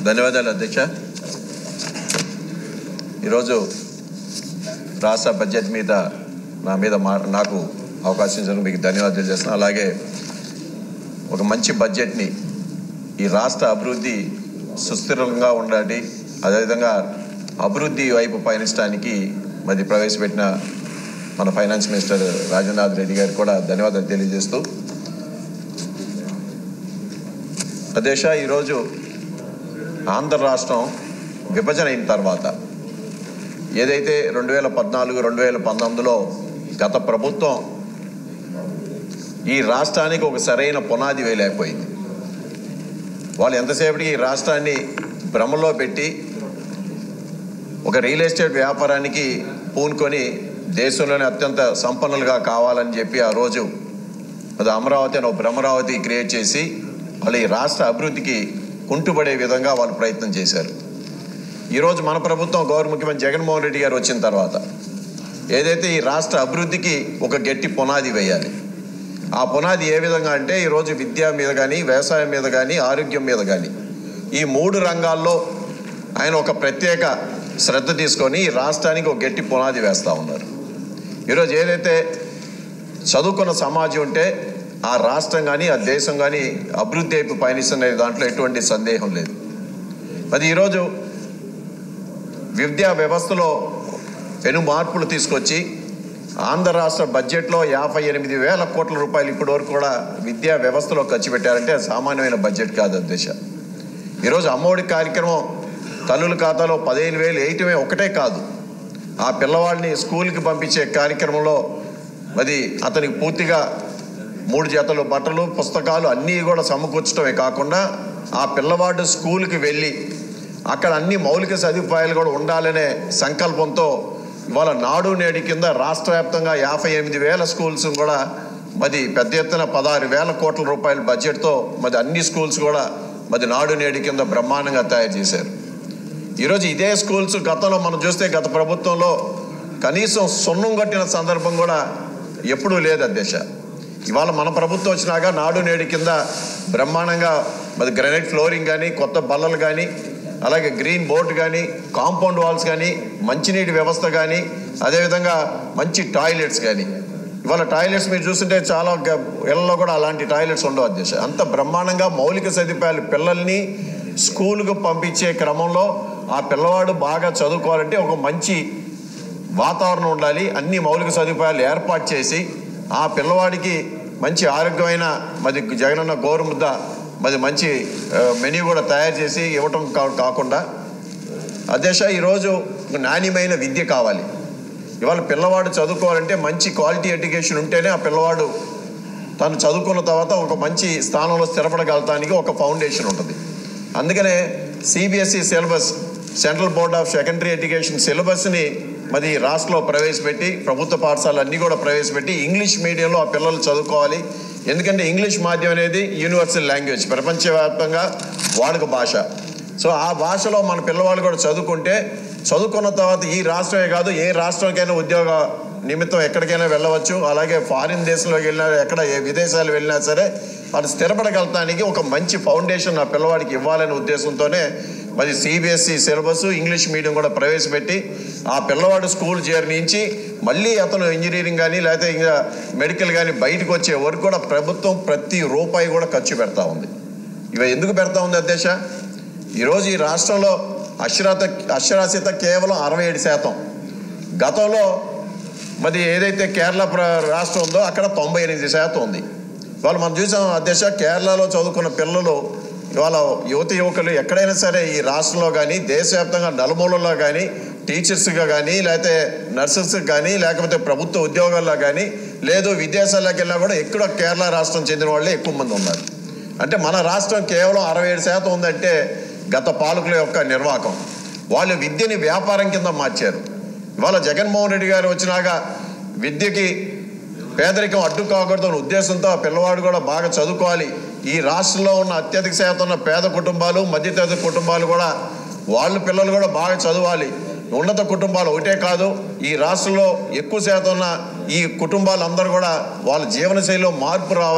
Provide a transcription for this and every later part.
ధన్యవాదాలు అధ్యక్ష ఈరోజు రాష్ట్ర బడ్జెట్ మీద నా మీద మా నాకు అవకాశం ఇచ్చినందుకు మీకు ధన్యవాదాలు చేస్తున్నాను అలాగే ఒక మంచి బడ్జెట్ని ఈ రాష్ట్ర అభివృద్ధి సుస్థిరంగా ఉండాలి అదేవిధంగా అభివృద్ధి వైపు పయనించడానికి మరి ప్రవేశపెట్టిన మన ఫైనాన్స్ మినిస్టర్ రాజనాథ్ రెడ్డి గారికి కూడా ధన్యవాదాలు తెలియజేస్తూ అధ్యక్ష ఈరోజు ఆంధ్ర రాష్ట్రం విభజన అయిన తర్వాత ఏదైతే రెండు వేల పద్నాలుగు రెండు వేల పంతొమ్మిదిలో గత ప్రభుత్వం ఈ రాష్ట్రానికి ఒక సరైన పునాది వేయలేకపోయింది వాళ్ళు ఎంతసేపటికి ఈ రాష్ట్రాన్ని భ్రమలో పెట్టి ఒక రియల్ ఎస్టేట్ వ్యాపారానికి పూనుకొని దేశంలోనే అత్యంత సంపన్నులుగా కావాలని చెప్పి ఆ రోజు అది అమరావతి అని ఒక భ్రమరావతి క్రియేట్ చేసి వాళ్ళు ఈ రాష్ట్ర అభివృద్ధికి కుంటుపడే విధంగా వాళ్ళు ప్రయత్నం చేశారు ఈరోజు మన ప్రభుత్వం గౌరవ ముఖ్యమంత్రి జగన్మోహన్ రెడ్డి గారు వచ్చిన తర్వాత ఏదైతే ఈ రాష్ట్ర అభివృద్ధికి ఒక గట్టి పునాది వేయాలి ఆ పునాది ఏ విధంగా అంటే ఈరోజు విద్య మీద కానీ వ్యవసాయం మీద కానీ ఆరోగ్యం మీద కానీ ఈ మూడు రంగాల్లో ఆయన ఒక ప్రత్యేక శ్రద్ధ తీసుకొని ఈ రాష్ట్రానికి ఒక గట్టి పునాది వేస్తూ ఉన్నారు ఈరోజు ఏదైతే చదువుకున్న సమాజం ఉంటే ఆ రాష్ట్రం కానీ ఆ దేశం కానీ అభివృద్ధి వైపు పయనిస్తున్న దాంట్లో ఎటువంటి సందేహం లేదు అది ఈరోజు విద్యా వ్యవస్థలో పెను మార్పులు తీసుకొచ్చి ఆంధ్ర రాష్ట్ర బడ్జెట్లో యాభై ఎనిమిది వేల కోట్ల రూపాయలు ఇప్పటి వరకు కూడా విద్యా వ్యవస్థలో ఖర్చు పెట్టారంటే అది సామాన్యమైన బడ్జెట్ కాదు అధ్యక్ష ఈరోజు అమ్మఒడి కార్యక్రమం తల్లుల ఖాతాలో పదిహేను వేలు వేయటమే ఒకటే కాదు ఆ పిల్లవాడిని స్కూల్కి పంపించే కార్యక్రమంలో అది అతనికి పూర్తిగా మూడు జతలు బట్టలు పుస్తకాలు అన్నీ కూడా సమకూర్చడమే కాకుండా ఆ పిల్లవాడు స్కూల్కి వెళ్ళి అక్కడ అన్ని మౌలిక సదుపాయాలు కూడా ఉండాలనే సంకల్పంతో ఇవాళ నాడు నేడు కింద రాష్ట్ర వ్యాప్తంగా యాభై ఎనిమిది వేల స్కూల్స్ కూడా మరి పెద్ద ఎత్తున పదహారు వేల కోట్ల రూపాయల బడ్జెట్తో మరి అన్ని స్కూల్స్ కూడా మరి నాడు నేడు కింద బ్రహ్మాండంగా తయారు చేశారు ఈరోజు ఇదే స్కూల్స్ గతంలో మనం చూస్తే గత ప్రభుత్వంలో కనీసం సున్నం కట్టిన సందర్భం కూడా ఎప్పుడూ లేదు అధ్యక్ష ఇవాళ మన ప్రభుత్వం వచ్చినాక నాడు నేడు కింద బ్రహ్మాండంగా మరి గ్రనైట్ ఫ్లోరింగ్ కానీ కొత్త బల్లలు కానీ అలాగే గ్రీన్ బోర్డు కానీ కాంపౌండ్ వాల్స్ కానీ మంచినీటి వ్యవస్థ కానీ అదేవిధంగా మంచి టాయిలెట్స్ కానీ ఇవాళ టాయిలెట్స్ మీరు చూస్తుంటే చాలా గ- ఇళ్లలో కూడా అలాంటి టాయిలెట్స్ ఉండవు అధ్యక్ష అంత బ్రహ్మాండంగా మౌలిక సదుపాయాలు పిల్లల్ని స్కూల్కు పంపించే క్రమంలో ఆ పిల్లవాడు బాగా చదువుకోవాలంటే ఒక మంచి వాతావరణం ఉండాలి అన్ని మౌలిక సదుపాయాలు ఏర్పాటు చేసి ఆ పిల్లవాడికి మంచి ఆరోగ్యమైన మరి జగనన్న గోరుముద్ద మరి మంచి ఆ, మెనూ కూడా తయారు చేసి ఇవ్వటం కా- కాకుండా అధ్యక్ష ఈరోజు ఒక నాణ్యమైన విద్య కావాలి ఇవాళ పిల్లవాడు చదువుకోవాలంటే మంచి క్వాలిటీ ఎడ్యుకేషన్ ఉంటేనే ఆ పిల్లవాడు తను చదువుకున్న తర్వాత ఒక మంచి స్థానంలో స్థిరపడగలటానికి ఒక ఫౌండేషన్ ఉంటుంది అందుకనే CBSE syllabus central board of secondary education సిలబస్ని మరి రాష్ట్రంలో ప్రవేశపెట్టి ప్రభుత్వ పాఠశాలలు అన్నీ కూడా ప్రవేశపెట్టి ఇంగ్లీష్ మీడియంలో ఆ పిల్లలు చదువుకోవాలి ఎందుకంటే ఇంగ్లీష్ మాధ్యమం అనేది యూనివర్సల్ లాంగ్వేజ్ ప్రపంచవ్యాప్తంగా వాడుక భాష సో ఆ భాషలో మన పిల్లవాళ్ళు కూడా చదువుకుంటే చదువుకున్న తర్వాత ఈ రాష్ట్రమే కాదు ఏ రాష్ట్రానికైనా ఉద్యోగ నిమిత్తం ఎక్కడికైనా వెళ్ళవచ్చు అలాగే ఫారిన్ దేశంలోకి వెళ్ళినా ఎక్కడ ఏ విదేశాలు వెళ్ళినా సరే వాళ్ళు స్థిరపడగలటానికి ఒక మంచి ఫౌండేషన్ ఆ పిల్లవాడికి ఇవ్వాలనే ఉద్దేశంతోనే మరి సిబిఎస్ఈ సిలబస్ ఇంగ్లీష్ మీడియం కూడా ప్రవేశపెట్టి ఆ పిల్లవాడు స్కూల్ చేరినించి మళ్ళీ అతను ఇంజనీరింగ్ కానీ లేకపోతే ఇంకా మెడికల్ కానీ బయటకు వచ్చే వరకు కూడా ప్రభుత్వం ప్రతి రూపాయి కూడా ఖర్చు పెడతా ఉంది ఇవి ఎందుకు పెడతా ఉంది అధ్యక్ష ఈరోజు ఈ రాష్ట్రంలో అక్షరాత అక్షరాస్యత కేవలం అరవై ఏడు శాతం గతంలో మరి ఏదైతే కేరళ ప్ర- రాష్ట్రం ఉందో అక్కడ తొంభై ఎనిమిది శాతం ఉంది ఇవాళ మనం చూసాం అధ్యక్ష కేరళలో చదువుకున్న పిల్లలు ఇవాళ యువత యువకులు ఎక్కడైనా సరే ఈ రాష్ట్రంలో కానీ దేశవ్యాప్తంగా నలుమూలల్లో కానీ టీచర్స్గా కానీ లేకపోతే నర్సెస్ కానీ లేకపోతే ప్రభుత్వ ఉద్యోగాల్లో కానీ లేదు విదేశాల్లోకి వెళ్ళినా కూడా ఎక్కడ కేరళ రాష్ట్రం చెందిన వాళ్ళే ఎక్కువ మంది ఉన్నారు అంటే మన రాష్ట్రం కేవలం అరవై ఏడు శాతం ఉందంటే గత పాలకుల యొక్క నిర్వాహకం వాళ్ళు విద్యని వ్యాపారం కింద మార్చారు ఇవాళ జగన్మోహన్ రెడ్డి గారు వచ్చినాక విద్యకి పేదరికం అడ్డు కాకూడదు అనే ఉద్దేశంతో ఆ పిల్లవాడు కూడా బాగా చదువుకోవాలి ఈ రాష్ట్రంలో ఉన్న అత్యధిక శాతం ఉన్న పేద కుటుంబాలు మధ్యతరగతి కుటుంబాలు కూడా వాళ్ళ పిల్లలు కూడా బాగా చదవాలి ఉన్నత కుటుంబాలు ఒకటే కాదు ఈ రాష్ట్రంలో ఎక్కువ శాతం ఉన్న ఈ కుటుంబాలందరూ కూడా వాళ్ళ జీవనశైలిలో మార్పు రావాలి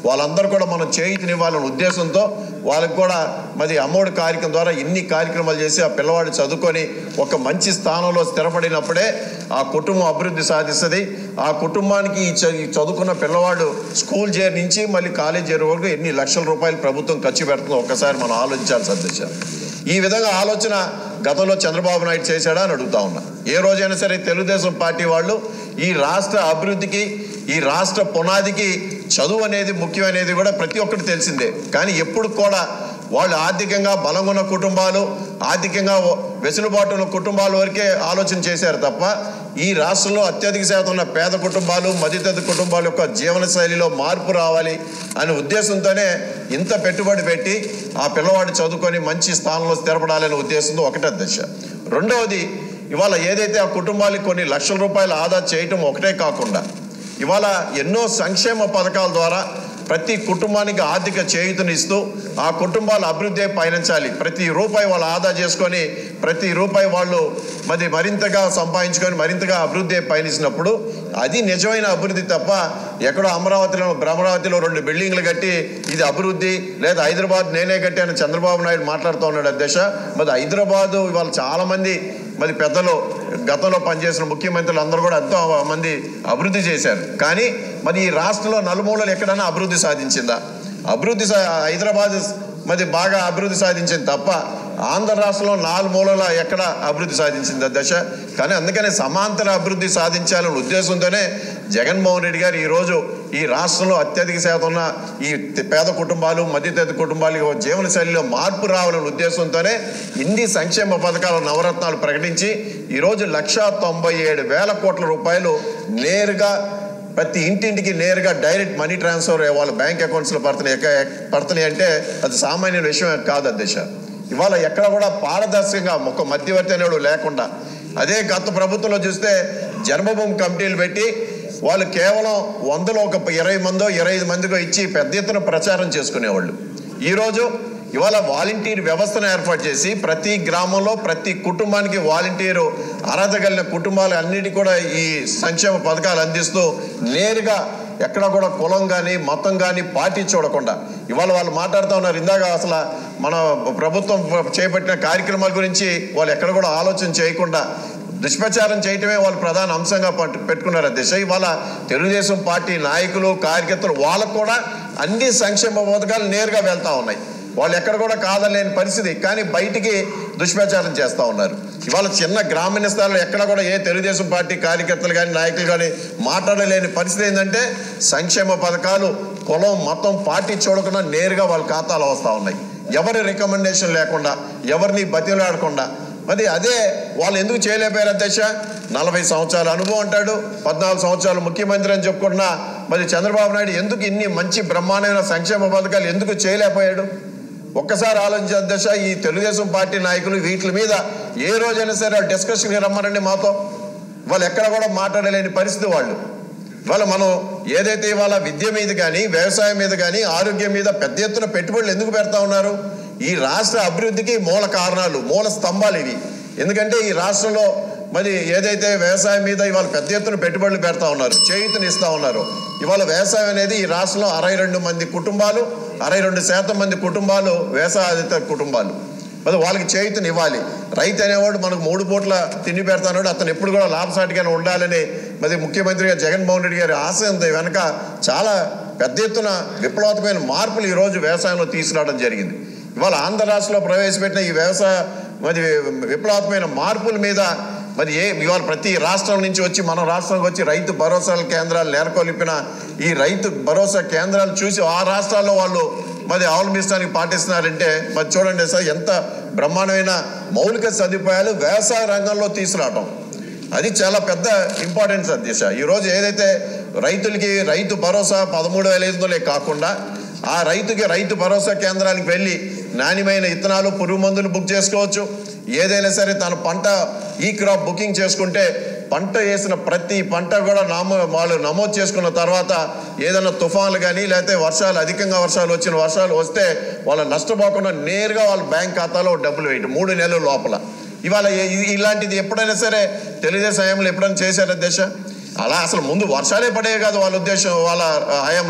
వాళ్ళందరూ కూడా మనం చేయితనివ్వాలనే ఉద్దేశంతో వాళ్ళకి కూడా మరి అమ్మఒడి కార్యక్రమం ద్వారా ఇన్ని కార్యక్రమాలు చేసి ఆ పిల్లవాడు చదువుకొని ఒక మంచి స్థానంలో స్థిరపడినప్పుడే ఆ కుటుంబం అభివృద్ధి సాధిస్తుంది ఆ కుటుంబానికి ఈ చ- ఈ చదువుకున్న పిల్లవాడు స్కూల్ చేరి నుంచి మళ్ళీ కాలేజ్ చేరే వరకు ఎన్ని లక్షల రూపాయలు ప్రభుత్వం ఖర్చు పెడుతుందో ఒక్కసారి మనం ఆలోచించాల్సి అధ్యక్ష ఈ విధంగా ఆలోచన గతంలో చంద్రబాబు నాయుడు చేశాడా అని అడుగుతా ఉన్నా ఏ రోజైనా సరే తెలుగుదేశం పార్టీ వాళ్ళు ఈ రాష్ట్ర అభివృద్ధికి ఈ రాష్ట్ర పునాదికి చదువు అనేది ముఖ్యమనేది కూడా ప్రతి ఒక్కటి తెలిసిందే కానీ ఎప్పుడు కూడా వాళ్ళు ఆర్థికంగా బలంగా ఉన్న కుటుంబాలు ఆర్థికంగా వెసులుబాటు ఉన్న కుటుంబాల వరకే ఆలోచన చేశారు తప్ప ఈ రాష్ట్రంలో అత్యధిక శాతం ఉన్న పేద కుటుంబాలు మధ్యతరగతి కుటుంబాల యొక్క జీవన శైలిలో మార్పు రావాలి అనే ఉద్దేశంతోనే ఇంత పెట్టుబడి పెట్టి ఆ పిల్లవాడు చదువుకొని మంచి స్థానంలో స్థిరపడాలనే ఉద్దేశంతో ఒకటే దశ రెండవది ఇవాళ ఏదైతే ఆ కుటుంబాలకు కొన్ని లక్షల రూపాయలు ఆదా చేయటం ఒకటే కాకుండా ఇవాళ ఎన్నో సంక్షేమ పథకాల ద్వారా ప్రతి కుటుంబానికి ఆర్థిక చేయూతనిస్తూ ఆ కుటుంబాలు అభివృద్ధి పయనించాలి ప్రతి రూపాయి వాళ్ళు ఆదా చేసుకొని ప్రతి రూపాయి వాళ్ళు మరి మరింతగా సంపాదించుకొని మరింతగా అభివృద్ధి పయనించినప్పుడు అది నిజమైన అభివృద్ధి తప్ప ఎక్కడో అమరావతిలో అమరావతిలో రెండు బిల్డింగ్లు కట్టి ఇది అభివృద్ధి లేదా హైదరాబాద్ నేనే కట్టాను చంద్రబాబు నాయుడు మాట్లాడుతూ ఉన్నాడు అధ్యక్ష మరి హైదరాబాదు ఇవాళ చాలామంది మరి పెద్దలు గతంలో పనిచేసిన ముఖ్యమంత్రులు అందరూ కూడా ఎంతో మంది అభివృద్ధి చేశారు కానీ మరి ఈ రాష్ట్రంలో నలుమూలలు ఎక్కడైనా అభివృద్ధి సాధించిందా అభివృద్ధి సా- హైదరాబాద్ మరి బాగా అభివృద్ధి సాధించింది తప్ప ఆంధ్ర రాష్ట్రంలో నాలుగు మూలల ఎక్కడ అభివృద్ధి సాధించింది దశ కానీ అందుకనే సమాంతర అభివృద్ధి సాధించాలనే ఉద్దేశంతోనే జగన్మోహన్ రెడ్డి గారు ఈరోజు ఈ రాష్ట్రంలో అత్యధిక శాతం ఉన్న ఈ తి- పేద కుటుంబాలు మధ్యతరగతి కుటుంబాలు ఈ జీవన శైలిలో మార్పు రావాలనే ఉద్దేశంతోనే ఇన్ని సంక్షేమ పథకాల నవరత్నాలు ప్రకటించి ఈరోజు లక్షా తొంభై ఏడు వేల కోట్ల రూపాయలు నేరుగా ప్రతి ఇంటింటికి నేరుగా డైరెక్ట్ మనీ ట్రాన్స్ఫర్ వాళ్ళ బ్యాంక్ అకౌంట్స్లో పడుతున్నాయి ఎక్క- పడుతున్నాయి అంటే అది సామాన్య విషయం కాదు అధ్యక్ష ఇవాళ ఎక్కడ కూడా పారదర్శకంగా ఒక మధ్యవర్తి అనేవాడు లేకుండా అదే గత ప్రభుత్వంలో చూస్తే జన్మభూమి కమిటీలు పెట్టి వాళ్ళు కేవలం వందలో ఒక ఇరవై మందో ఇరవై ఐదు మందికో ఇచ్చి పెద్ద ఎత్తున ప్రచారం చేసుకునేవాళ్ళు ఈరోజు ఇవాళ వాలంటీర్ వ్యవస్థను ఏర్పాటు చేసి ప్రతి గ్రామంలో ప్రతి కుటుంబానికి వాలంటీరు అర్హత కలిగిన కుటుంబాలు అన్నిటి కూడా ఈ సంక్షేమ పథకాలు అందిస్తూ నేరుగా ఎక్కడ కూడా కులం కానీ మతం కానీ పార్టీ చూడకుండా ఇవాళ వాళ్ళు మాట్లాడుతూ ఉన్నారు ఇందాక అసలు మన ప్రభుత్వం చేపట్టిన కార్యక్రమాల గురించి వాళ్ళు ఎక్కడ కూడా ఆలోచన చేయకుండా దుష్ప్రచారం చేయటమే వాళ్ళు ప్రధాన అంశంగా పట్టు- పెట్టుకున్నారు అధ్యక్ష ఇవాళ తెలుగుదేశం పార్టీ నాయకులు కార్యకర్తలు వాళ్ళకు కూడా అన్ని సంక్షేమ పథకాలు నేరుగా వెళ్తా ఉన్నాయి వాళ్ళు ఎక్కడ కూడా కాదలేని పరిస్థితి కానీ బయటికి దుష్ప్రచారం చేస్తూ ఉన్నారు ఇవాళ చిన్న గ్రామీణ స్థాయిలో ఎక్కడ కూడా ఏ తెలుగుదేశం పార్టీ కార్యకర్తలు కానీ నాయకులు కానీ మాట్లాడలేని పరిస్థితి ఏంటంటే సంక్షేమ పథకాలు కులం మొత్తం పార్టీ చూడకుండా నేరుగా వాళ్ళ ఖాతాలో వస్తూ ఉన్నాయి ఎవరి రికమెండేషన్ లేకుండా ఎవరిని బతిలాడకుండా మరి అదే వాళ్ళు ఎందుకు చేయలేకపోయారు అధ్యక్ష నలభై సంవత్సరాల అనుభవం అంటాడు పద్నాలుగు సంవత్సరాలు ముఖ్యమంత్రి అని చెప్పుకున్నా మరి చంద్రబాబు నాయుడు ఎందుకు ఇన్ని మంచి బ్రహ్మాండమైన సంక్షేమ పథకాలు ఎందుకు చేయలేకపోయాడు ఒక్కసారి ఆలోచించే అధ్యక్ష ఈ తెలుగుదేశం పార్టీ నాయకులు వీటి మీద ఏ రోజైనా సరే వాళ్ళు డిస్కషన్కి రమ్మనండి మాతో వాళ్ళు ఎక్కడ కూడా మాట్లాడలేని పరిస్థితి వాళ్ళు ఇవాళ మనం ఏదైతే ఇవాళ విద్య మీద కానీ వ్యవసాయం మీద కానీ ఆరోగ్యం మీద పెద్ద ఎత్తున పెట్టుబడులు ఎందుకు పెడతా ఉన్నారు ఈ రాష్ట్ర అభివృద్ధికి మూల కారణాలు మూల స్తంభాలు ఇవి ఎందుకంటే ఈ రాష్ట్రంలో మరి ఏదైతే వ్యవసాయం మీద ఇవాళ పెద్ద ఎత్తున పెట్టుబడులు పెడతా ఉన్నారు చేయూతని ఇస్తా ఉన్నారు ఇవాళ వ్యవసాయం అనేది ఈ రాష్ట్రంలో అరవై రెండు మంది కుటుంబాలు అరవై రెండు శాతం మంది కుటుంబాలు వ్యవసాయత కుటుంబాలు మరి వాళ్ళకి చేయుతని ఇవ్వాలి రైతు అనేవాడు మనకు మూడు పూట్ల తిండి పెడతాడు అతను ఎప్పుడు కూడా లాభసాటిగానే ఉండాలని మరి ముఖ్యమంత్రిగా జగన్మోహన్ రెడ్డి గారి ఆశయం వెనక చాలా పెద్ద ఎత్తున విప్లవాత్మకమైన మార్పులు ఈరోజు వ్యవసాయంలో తీసుకురావడం జరిగింది ఇవాళ ఆంధ్ర రాష్ట్రంలో ప్రవేశపెట్టిన ఈ వ్యవసాయ మరి విప్లవాత్మకమైన మార్పుల మీద మరి ఏ ఇవాళ ప్రతి రాష్ట్రం నుంచి వచ్చి మన రాష్ట్రంకి వచ్చి రైతు భరోసా కేంద్రాలు నెలకొల్పిన ఈ రైతు భరోసా కేంద్రాలు చూసి ఆ రాష్ట్రాల్లో వాళ్ళు మరి అవలంబిస్తానికి పాటిస్తున్నారంటే మరి చూడండి సార్ ఎంత బ్రహ్మాండమైన మౌలిక సదుపాయాలు వ్యవసాయ రంగంలో తీసుకురావటం అది చాలా పెద్ద ఇంపార్టెన్స్ అధ్యక్ష ఈరోజు ఏదైతే రైతులకి రైతు భరోసా పదమూడు వేల ఐదు వందలే కాకుండా ఆ రైతుకి రైతు భరోసా కేంద్రానికి వెళ్ళి నాణ్యమైన ఇత్తనాలు పురుగు మందులు బుక్ చేసుకోవచ్చు ఏదైనా సరే తన పంట ఈ క్రాప్ బుకింగ్ చేసుకుంటే పంట వేసిన ప్రతి పంట కూడా నామో వాళ్ళు నమోదు చేసుకున్న తర్వాత ఏదైనా తుఫాన్లు కానీ లేకపోతే వర్షాలు అధికంగా వర్షాలు వచ్చిన వర్షాలు వస్తే వాళ్ళు నష్టపోకుండా నేరుగా వాళ్ళ బ్యాంక్ ఖాతాలో డబ్బులు వేయటం మూడు నెలల లోపల ఇవాళ ఇ- ఇలాంటిది ఎప్పుడైనా సరే తెలుగుదేశం హయాంలో ఎప్పుడైనా చేశారా దేశ అలా అసలు ముందు వర్షాలే పడేవి కాదు వాళ్ళ ఉద్దేశం వాళ్ళ ఆ, హయాంలో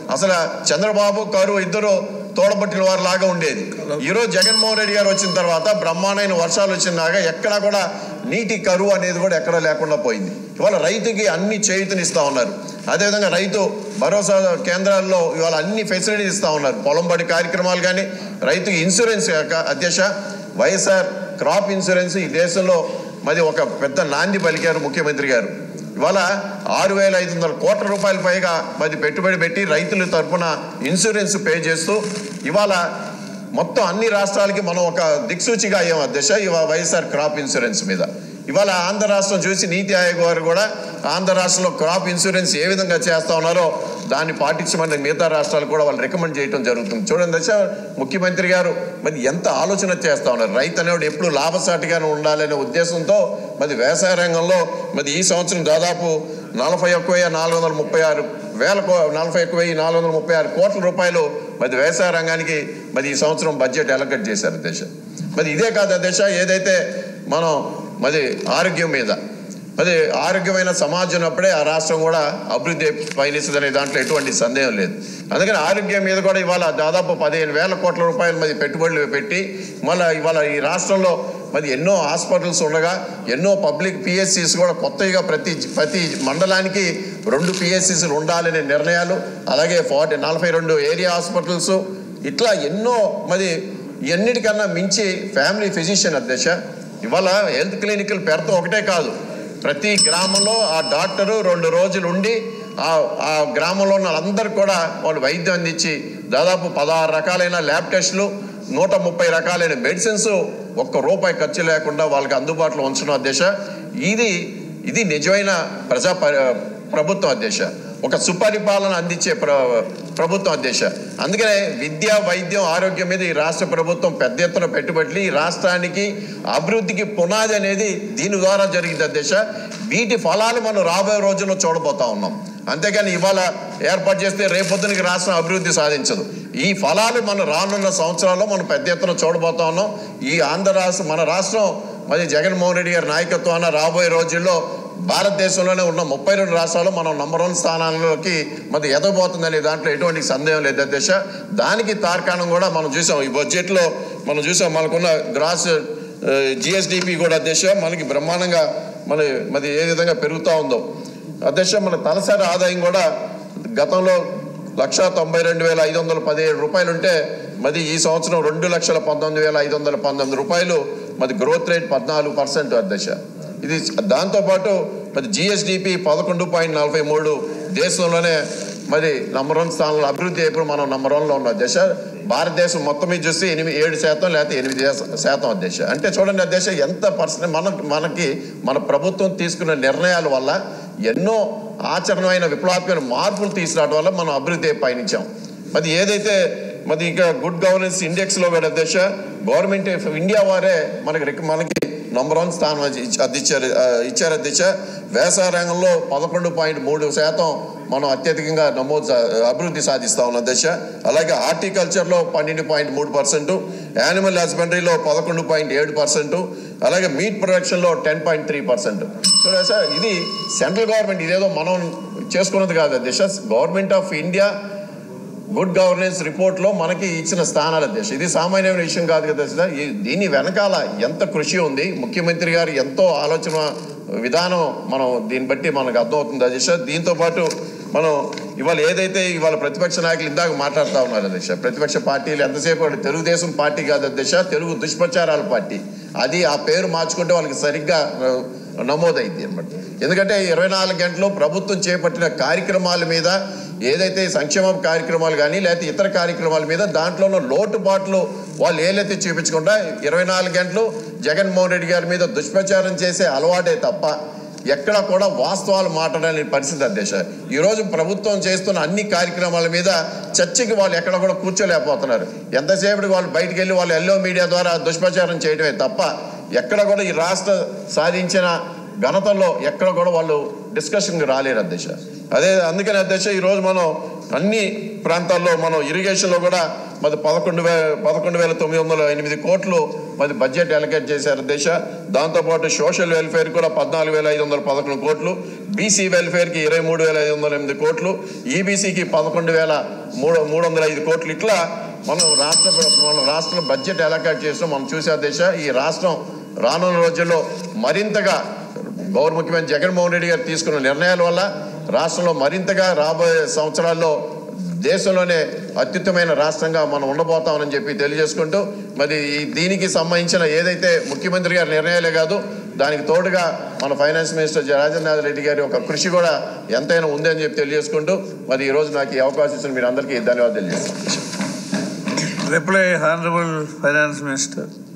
అసలు చంద్రబాబు కరువు ఇద్దరు తోడబట్టిన వారి లాగా ఉండేది ఈరోజు జగన్మోహన్ రెడ్డి గారు వచ్చిన తర్వాత బ్రహ్మాండమైన వర్షాలు వచ్చినాక ఎక్కడా కూడా నీటి కరువు అనేది కూడా ఎక్కడా లేకుండా పోయింది ఇవాళ రైతుకి అన్ని చేయుతనిస్తా ఉన్నారు అదేవిధంగా రైతు భరోసా కేంద్రాల్లో ఇవాళ అన్ని ఫెసిలిటీస్ ఇస్తా ఉన్నారు పొలం బడి కార్యక్రమాలు కానీ రైతుకి ఇన్సూరెన్స్ యొక్క అధ్యక్ష వైఎస్ఆర్ క్రాప్ ఇన్సూరెన్స్ ఈ దేశంలో మరి ఒక పెద్ద నాంది పలికారు ముఖ్యమంత్రి గారు ఇవాళ ఆరు వేల ఐదు వందల కోట్ల రూపాయల పైగా మరి పెట్టుబడి పెట్టి రైతుల తరపున ఇన్సూరెన్స్ పే చేస్తూ ఇవాళ మొత్తం అన్ని రాష్ట్రాలకి మనం ఒక దిక్సూచిగా అయ్యాం అధ్యక్ష ఇవాళ వైఎస్ఆర్ క్రాప్ ఇన్సూరెన్స్ మీద ఇవాళ ఆంధ్ర రాష్ట్రం చూసి నీతి ఆయోగ్ వారు కూడా ఆంధ్ర రాష్ట్రంలో క్రాప్ ఇన్సూరెన్స్ ఏ విధంగా చేస్తా ఉన్నారో దాన్ని పాటించమని మిగతా రాష్ట్రాలు కూడా వాళ్ళు రికమెండ్ చేయడం జరుగుతుంది చూడండి దశ ముఖ్యమంత్రి గారు మరి ఎంత ఆలోచన చేస్తా ఉన్నారు రైతు అనేవాడు ఎప్పుడు లాభసాటిగానే ఉండాలనే ఉద్దేశంతో మరి వ్యవసాయ రంగంలో మరి ఈ సంవత్సరం దాదాపు నలభై ఒక్క వెయ్యి నాలుగు వందల ముప్పై ఆరు వేల కో నలభై ఒక్క వెయ్యి నాలుగు వందల ముప్పై ఆరు కోట్ల రూపాయలు మరి వ్యవసాయ రంగానికి మరి ఈ సంవత్సరం బడ్జెట్ అలకట్ చేశారు దేశ మరి ఇదే కాదు దేశ ఏదైతే మనం మరి ఆరోగ్యం మీద మరి ఆరోగ్యమైన సమాజం ఉన్నప్పుడే ఆ రాష్ట్రం కూడా అభివృద్ధి పయనిస్తుందనే దాంట్లో ఎటువంటి సందేహం లేదు అందుకని ఆరోగ్యం మీద కూడా ఇవాళ దాదాపు పదిహేను వేల కోట్ల రూపాయలు మరి పెట్టుబడులు పెట్టి మళ్ళీ ఇవాళ ఈ రాష్ట్రంలో మరి ఎన్నో హాస్పిటల్స్ ఉండగా ఎన్నో పబ్లిక్ పిఎస్సిస్ కూడా కొత్తగా ప్రతి ప్రతి మండలానికి రెండు పిఎస్సిస్లు ఉండాలనే నిర్ణయాలు అలాగే ఫార్టీ నలభై రెండు ఏరియా హాస్పిటల్స్ ఇట్లా ఎన్నో మరి ఎన్నిటికన్నా మించి ఫ్యామిలీ ఫిజిషియన్ అధ్యక్ష ఇవాళ హెల్త్ క్లినిక్లు పెడతాం ఒకటే కాదు ప్రతి గ్రామంలో ఆ డాక్టరు రెండు రోజులు ఉండి ఆ ఆ గ్రామంలో ఉన్న వాళ్ళందరికీ కూడా వాళ్ళు వైద్యం అందించి దాదాపు పదహారు రకాలైన ల్యాబ్ టెస్టులు నూట ముప్పై రకాలైన మెడిసిన్స్ ఒక్క రూపాయి ఖర్చు లేకుండా వాళ్ళకి అందుబాటులో ఉంచడం అధ్యక్ష ఇది ఇది నిజమైన ప్రజా ప- ప్రభుత్వం అధ్యక్ష ఒక సుపరిపాలన అందించే ప్ర ప్రభుత్వం అధ్యక్ష అందుకనే విద్య వైద్యం ఆరోగ్యం మీద ఈ రాష్ట్ర ప్రభుత్వం పెద్ద ఎత్తున పెట్టుబడులు ఈ రాష్ట్రానికి అభివృద్ధికి పునాది అనేది దీని ద్వారా జరిగింది అధ్యక్ష వీటి ఫలాలు మనం రాబోయే రోజుల్లో చూడబోతా ఉన్నాం అంతేగాని ఇవాళ ఏర్పాటు చేస్తే రేపొద్దునికి రాష్ట్రం అభివృద్ధి సాధించదు ఈ ఫలాలు మనం రానున్న సంవత్సరాల్లో మనం పెద్ద ఎత్తున చూడబోతా ఉన్నాం ఈ ఆంధ్ర రాష్ట్రం మన రాష్ట్రం మరి జగన్మోహన్ రెడ్డి గారి నాయకత్వాన రాబోయే రోజుల్లో భారతదేశంలోనే ఉన్న ముప్పై రెండు రాష్ట్రాలు మనం నంబర్ వన్ స్థానాల్లోకి మరి ఎదగబోతుందనే దాంట్లో ఎటువంటి సందేహం లేదు అధ్యక్ష దానికి తార్కాణం కూడా మనం చూసాం ఈ బడ్జెట్లో మనం చూసాం మనకున్న గ్రాస్ జిఎస్డిపి కూడా అధ్యక్ష మనకి బ్రహ్మాండంగా మన మరి ఏ విధంగా పెరుగుతూ ఉందో అధ్యక్ష మన తలసరి ఆదాయం కూడా గతంలో లక్ష తొంభై రెండు వేల ఐదు వందల పదిహేడు రూపాయలు ఉంటే మరి ఈ సంవత్సరం రెండు లక్షల పంతొమ్మిది వేల ఐదు వందల పంతొమ్మిది రూపాయలు మరి గ్రోత్ రేట్ పద్నాలుగు పర్సెంట్ అధ్యక్ష ఇది దాంతోపాటు మరి జిఎస్డిపి పదకొండు పాయింట్ నలభై మూడు దేశంలోనే మరి నంబర్ వన్ స్థానంలో అభివృద్ధి ఎప్పుడు మనం నంబర్ వన్లో ఉన్న అధ్యక్ష భారతదేశం మొత్తం మీద చూస్తే ఎనిమిది ఏడు శాతం లేకపోతే ఎనిమిది శాతం- శాతం అధ్యక్ష అంటే చూడండి అధ్యక్ష ఎంత పర్సెంట్ మన మనకి మన ప్రభుత్వం తీసుకున్న నిర్ణయాల వల్ల ఎన్నో ఆచరణమైన విప్లవాత్మక మార్పులు తీసుకురావడం వల్ల మనం అభివృద్ధి పయనించాం మరి ఏదైతే మరి ఇక గుడ్ గవర్నెన్స్ ఇండెక్స్లో కూడా అధ్యక్ష గవర్నమెంట్ ఆఫ్ ఇండియా వారే మనకి రిక- మనకి నంబర్ వన్ స్థానం ఇచ్చి- అందించారు ఆ, ఇచ్చారు అధ్యక్ష వ్యవసాయ రంగంలో పదకొండు పాయింట్ మూడు శాతం మనం అత్యధికంగా నమోదు సా- అభివృద్ధి సాధిస్తా ఉన్నాం దశ అలాగే హార్టికల్చర్లో పన్నెండు పాయింట్ మూడు పర్సెంట్ యానిమల్ హస్బెండరీలో పదకొండు పాయింట్ ఏడు పర్సెంట్ అలాగే మీట్ ప్రొడక్షన్లో టెన్ పాయింట్ త్రీ పర్సెంట్ చూడండి సార్ ఇది సెంట్రల్ గవర్నమెంట్ ఇదేదో మనం చేసుకున్నది కాదు అధ్యక్ష government of India good governance రిపోర్ట్లో మనకి ఇచ్చిన స్థానాల అధ్యక్ష ఇది సామాన్యమైన విషయం కాదు కదా సార్ ఈ- దీని వెనకాల ఎంత కృషి ఉంది ముఖ్యమంత్రి గారు ఎంతో ఆలోచన విధానం మనం దీన్ని బట్టి మనకు అర్థమవుతుంది అధ్యక్ష దీంతో పాటు మనం ఇవాళ ఏదైతే ఇవాళ ప్రతిపక్ష నాయకులు ఇందాక మాట్లాడుతూ ఉన్నారు అధ్యక్ష ప్రతిపక్ష పార్టీలు ఎంతసేపు వాళ్ళు తెలుగుదేశం పార్టీ కాదు అధ్యక్ష తెలుగు దుష్ప్రచారాల పార్టీ అది ఆ పేరు మార్చుకుంటే వాళ్ళకి సరిగ్గా ఆ, నమోదైంది అనమాట ఎందుకంటే ఇరవై నాలుగు గంటలు ప్రభుత్వం చేపట్టిన కార్యక్రమాల మీద ఏదైతే సంక్షేమ కార్యక్రమాలు కానీ లేకపోతే ఇతర కార్యక్రమాల మీద దాంట్లో ఉన్న లోటుపాట్లు వాళ్ళు ఏలైతే చూపించకుండా ఇరవై నాలుగు గంటలు జగన్మోహన్ రెడ్డి గారి మీద దుష్ప్రచారం చేసే అలవాటే తప్ప ఎక్కడ కూడా వాస్తవాలు మాట్లాడలేని పరిస్థితి అధ్యక్ష ఈరోజు ప్రభుత్వం చేస్తున్న అన్ని కార్యక్రమాల మీద చర్చకి వాళ్ళు ఎక్కడ కూడా కూర్చోలేకపోతున్నారు ఎంతసేపటికి వాళ్ళు బయటికి వెళ్ళి వాళ్ళు ఎల్లో మీడియా ద్వారా దుష్ప్రచారం చేయడమే తప్ప ఎక్కడ కూడా ఈ రాష్ట్ర సాధించిన ఘనతల్లో ఎక్కడ కూడా వాళ్ళు డిస్కషన్కి రాలేరు అధ్యక్ష అదే అందుకని అధ్యక్ష ఈరోజు మనం అన్ని ప్రాంతాల్లో మనం ఇరిగేషన్లో కూడా మరి పదకొండు వే పదకొండు వేల తొమ్మిది వందల ఎనిమిది కోట్లు మరి బడ్జెట్ అలకేట్ చేశారు దేశ దాంతోపాటు సోషల్ వెల్ఫేర్ కూడా పద్నాలుగు వేల ఐదు వందల పదకొండు కోట్లు బీసీ వెల్ఫేర్కి ఇరవై మూడు వేల ఐదు వందల ఎనిమిది కోట్లు ఈబీసీకి పదకొండు వేల మూడు మూడు వందల ఐదు కోట్లు ఇట్లా మనం రాష్ట్ర మన రాష్ట్ర బడ్జెట్ అలకేట్ చేస్తాం మనం చూసే దేశ ఈ రాష్ట్రం రానున్న రోజుల్లో మరింతగా గౌరవ ముఖ్యమంత్రి జగన్మోహన్ రెడ్డి గారు తీసుకున్న నిర్ణయాల వల్ల రాష్ట్రంలో మరింతగా రాబోయే సంవత్సరాల్లో దేశంలోనే అత్యుత్తమైన రాష్ట్రంగా మనం ఉండబోతామని చెప్పి తెలియజేసుకుంటూ మరి ఈ దీనికి సంబంధించిన ఏదైతే ముఖ్యమంత్రి గారి నిర్ణయాలే కాదు దానికి తోడుగా మన ఫైనాన్స్ మినిస్టర్ రాజేంద్ర రెడ్డి గారి యొక్క కృషి కూడా ఎంతైనా ఉంది అని చెప్పి తెలియజేసుకుంటూ మరి ఈ రోజు నాకు ఈ అవకాశం ఇచ్చిన మీరు అందరికీ ధన్యవాదాలు తెలియజేస్తాను Reply, Honorable Finance Minister.